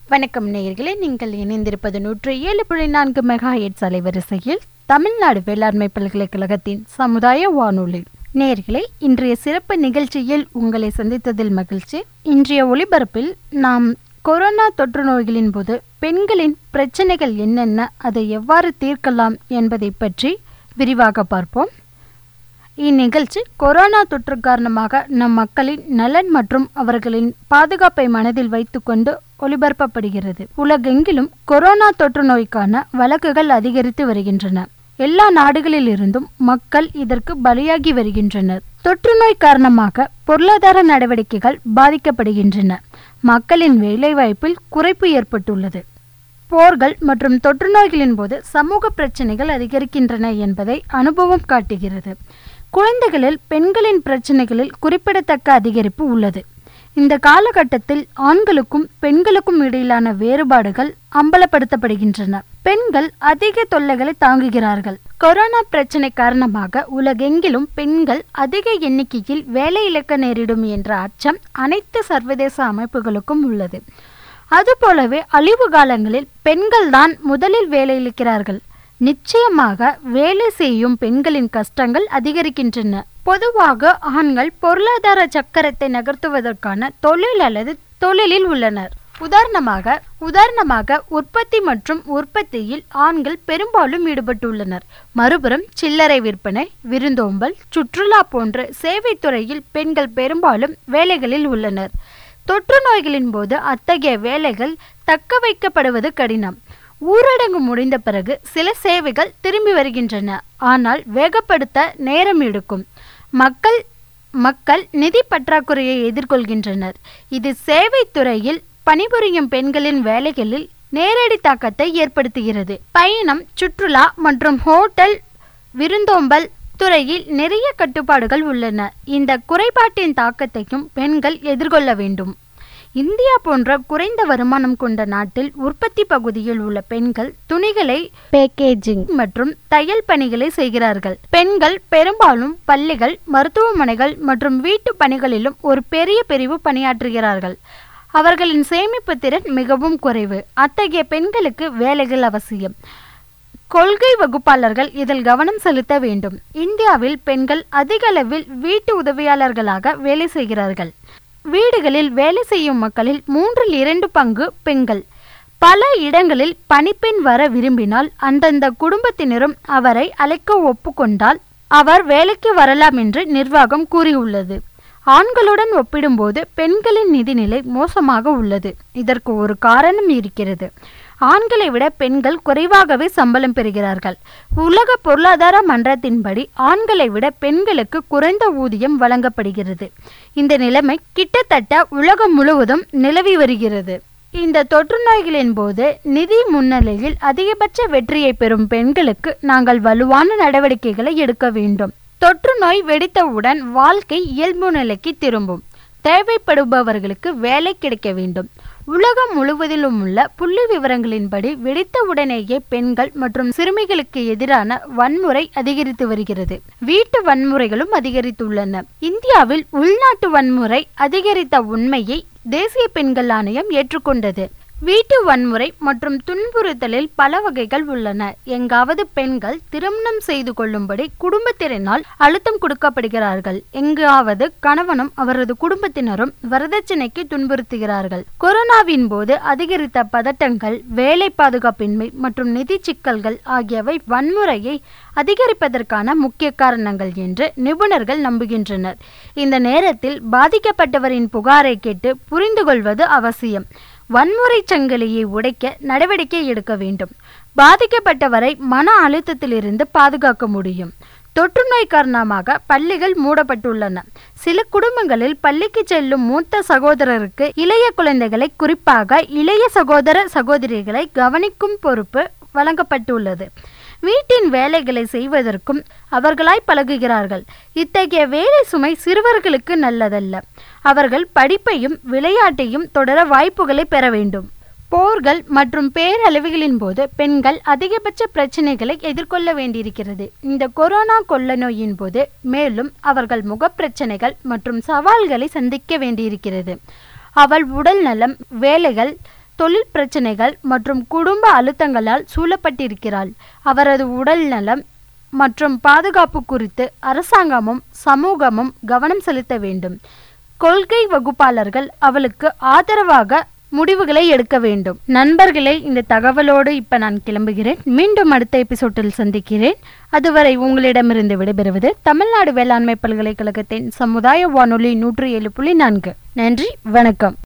வணக்கம் நேயர்களே நீங்கள் இணைந்திருப்பது நூற்று ஏழு புள்ளி நான்கு மெகா எட்ஸ் அலைவரிசையில் தமிழ்நாடு வேளாண்மை பல்கலைக்கழகத்தின் சமுதாய வானொலி நேயர்களே இன்றைய சிறப்பு நிகழ்ச்சியில் உங்களை சந்தித்ததில் மகிழ்ச்சி இன்றைய ஒளிபரப்பில் நாம் கொரோனா தொற்று நோய்களின் போது பெண்களின் பிரச்சனைகள் என்னென்ன அதை எவ்வாறு தீர்க்கலாம் என்பதை பற்றி விரிவாக பார்ப்போம் இந்நிகழ்ச்சி கொரோனா தொற்று காரணமாக நம் மக்களின் நலன் மற்றும் அவர்களின் பாதுகாப்பை மனதில் வைத்துக்கொண்டு ஒளிபரப்பப்படுகிறது உலகெங்கிலும் கொரோனா தொற்று நோய்க்கான வழக்குகள் அதிகரித்து வருகின்றன எல்லா நாடுகளில் இருந்தும் மக்கள் இதற்கு பலியாகி வருகின்றனர் தொற்று நோய் காரணமாக பொருளாதார நடவடிக்கைகள் பாதிக்கப்படுகின்றன மக்களின் வேலைவாய்ப்பில் குறைப்பு ஏற்பட்டுள்ளது போர்கள் மற்றும் தொற்று நோய்களின் போது சமூக பிரச்சனைகள் அதிகரிக்கின்றன என்பதை அனுபவம் காட்டுகிறது குழந்தைகளில் பெண்களின் பிரச்சனைகளில் குறிப்பிடத்தக்க அதிகரிப்பு உள்ளது இந்த காலகட்டத்தில் ஆண்களுக்கும் பெண்களுக்கும் இடையிலான வேறுபாடுகள் அம்பலப்படுத்தப்படுகின்றன பெண்கள் அதிக தொல்லைகளை தாங்குகிறார்கள் கொரோனா பிரச்சனை காரணமாக உலகெங்கிலும் பெண்கள் அதிக எண்ணிக்கையில் வேலை இழக்க நேரிடும் என்ற அச்சம் அனைத்து சர்வதேச அமைப்புகளுக்கும் உள்ளது அதுபோலவே அழிவு காலங்களில் பெண்கள்தான் முதலில் வேலை இழக்கிறார்கள் நிச்சயமாக வேலை செய்யும் பெண்களின் கஷ்டங்கள் அதிகரிக்கின்றன பொதுவாக ஆண்கள் பொருளாதார சக்கரத்தை நகர்த்துவதற்கான தொழில் அல்லது தொழிலில் உள்ளனர் உதாரணமாக உதாரணமாக உற்பத்தி மற்றும் உற்பத்தியில் ஆண்கள் பெரும்பாலும் ஈடுபட்டுள்ளனர் மறுபுறம் சில்லறை விற்பனை விருந்தோம்பல் சுற்றுலா போன்ற சேவைத் துறையில் பெண்கள் பெரும்பாலும் வேலைகளில் உள்ளனர் தொற்று நோய்களின் போது அத்தகைய வேலைகள் தக்க வைக்கப்படுவது கடினம் ஊரடங்கு முடிந்த பிறகு சில சேவைகள் திரும்பி வருகின்றன ஆனால் வேகப்படுத்த நேரம் எடுக்கும் மக்கள் மக்கள் நிதி பற்றாக்குறையை எதிர்கொள்கின்றனர் இது சேவைத் துறையில் பணிபுரியும் பெண்களின் வேலைகளில் நேரடி தாக்கத்தை ஏற்படுத்துகிறது பயணம் சுற்றுலா மற்றும் ஹோட்டல் விருந்தோம்பல் துறையில் நிறைய கட்டுப்பாடுகள் உள்ளன இந்த குறைபாட்டின் தாக்கத்தையும் பெண்கள் எதிர்கொள்ள வேண்டும் இந்தியா போன்ற குறைந்த வருமானம் கொண்ட நாட்டில் உற்பத்தி பகுதியில் உள்ள பெண்கள் துணிகளை பேக்கேஜிங் மற்றும் தையல் பணிகளை செய்கிறார்கள் பெண்கள் பெரும்பாலும் பள்ளிகள் மருத்துவமனைகள் மற்றும் வீட்டு பணிகளிலும் ஒரு பெரிய பிரிவு பணியாற்றுகிறார்கள் அவர்களின் சேமிப்பு திறன் மிகவும் குறைவு அத்தகைய பெண்களுக்கு வேலைகள் அவசியம் கொள்கை வகுப்பாளர்கள் இதில் கவனம் செலுத்த வேண்டும் இந்தியாவில் பெண்கள் அதிக அளவில் வீட்டு உதவியாளர்களாக வேலை செய்கிறார்கள் வீடுகளில் வேலை செய்யும் மக்களில் மூன்றில் இரண்டு பங்கு பெண்கள் பல இடங்களில் பணிப்பெண் வர விரும்பினால் அந்தந்த குடும்பத்தினரும் அவரை அழைக்க ஒப்புக்கொண்டால் அவர் வேலைக்கு வரலாம் என்று நிர்வாகம் கூறியுள்ளது ஆண்களுடன் ஒப்பிடும்போது பெண்களின் நிதிநிலை மோசமாக உள்ளது இதற்கு ஒரு காரணம் இருக்கிறது ஆண்களை விட பெண்கள் குறைவாகவே சம்பளம் பெறுகிறார்கள் உலக பொருளாதார மன்றத்தின்படி ஆண்களை விட பெண்களுக்கு குறைந்த ஊதியம் வழங்கப்படுகிறது இந்த நிலைமை கிட்டத்தட்ட உலகம் முழுவதும் நிலவி வருகிறது இந்த தொற்று நோய்களின் போது நிதி முன்னிலையில் அதிகபட்ச வெற்றியை பெறும் பெண்களுக்கு நாங்கள் வலுவான நடவடிக்கைகளை எடுக்க வேண்டும் தொற்று நோய் வெடித்தவுடன் வாழ்க்கை இயல்பு நிலைக்கு திரும்பும் தேவைப்படுபவர்களுக்கு வேலை கிடைக்க வேண்டும் உலகம் முழுவதிலும் உள்ள புள்ளி விவரங்களின்படி வெடித்த உடனேயே பெண்கள் மற்றும் சிறுமிகளுக்கு எதிரான வன்முறை அதிகரித்து வருகிறது வீட்டு வன்முறைகளும் அதிகரித்துள்ளன இந்தியாவில் உள்நாட்டு வன்முறை அதிகரித்த உண்மையை தேசிய பெண்கள் ஆணையம் ஏற்றுக்கொண்டது வீட்டு வன்முறை மற்றும் துன்புறுத்தலில் பல வகைகள் உள்ளன எங்காவது பெண்கள் திருமணம் செய்து கொள்ளும்படி குடும்பத்தினரால் அழுத்தம் கொடுக்கப்படுகிறார்கள் எங்காவது கணவனும் அவரது குடும்பத்தினரும் வரதட்சணைக்கு துன்புறுத்துகிறார்கள் கொரோனாவின் போது அதிகரித்த பதட்டங்கள் வேலை பாதுகாப்பின்மை மற்றும் நிதி சிக்கல்கள் ஆகியவை வன்முறையை அதிகரிப்பதற்கான முக்கிய காரணங்கள் என்று நிபுணர்கள் நம்புகின்றனர் இந்த நேரத்தில் பாதிக்கப்பட்டவரின் புகாரை கேட்டு புரிந்து கொள்வது அவசியம் வன்முறை சங்கிலியை உடைக்க நடவடிக்கை எடுக்க வேண்டும் பாதிக்கப்பட்டவரை மன அழுத்தத்திலிருந்து பாதுகாக்க முடியும் தொற்று நோய் காரணமாக பள்ளிகள் மூடப்பட்டுள்ளன சில குடும்பங்களில் பள்ளிக்கு செல்லும் மூத்த சகோதரருக்கு இளைய குழந்தைகளை குறிப்பாக இளைய சகோதர சகோதரிகளை கவனிக்கும் பொறுப்பு வழங்கப்பட்டுள்ளது வீட்டின் வேலைகளை செய்வதற்கும் அவர்களாய் பழகுகிறார்கள் இத்தகைய வேலை சுமை சிறுவர்களுக்கு நல்லதல்ல அவர்கள் படிப்பையும் விளையாட்டையும் தொடர வாய்ப்புகளை பெற வேண்டும் போர்கள் மற்றும் பேரழிவுகளின் போது பெண்கள் அதிகபட்ச பிரச்சனைகளை எதிர்கொள்ள வேண்டியிருக்கிறது இந்த கொரோனா கொள்ள நோயின் போது மேலும் அவர்கள் முகப்பிரச்சனைகள் மற்றும் சவால்களை சந்திக்க வேண்டியிருக்கிறது அவள் உடல் நலம் வேலைகள் தொழில் பிரச்சனைகள் மற்றும் குடும்ப அழுத்தங்களால் சூழப்பட்டிருக்கிறாள் அவரது உடல் நலம் மற்றும் பாதுகாப்பு குறித்து அரசாங்கமும் சமூகமும் கவனம் செலுத்த வேண்டும் கொள்கை வகுப்பாளர்கள் அவளுக்கு ஆதரவாக முடிவுகளை எடுக்க வேண்டும் நண்பர்களே இந்த தகவலோடு இப்ப நான் கிளம்புகிறேன் மீண்டும் அடுத்த எபிசோட்டில் சந்திக்கிறேன் அதுவரை உங்களிடமிருந்து விடைபெறுவது தமிழ்நாடு வேளாண்மை பல்கலைக்கழகத்தின் சமுதாய வானொலி நூற்றி ஏழு புள்ளி நான்கு நன்றி வணக்கம்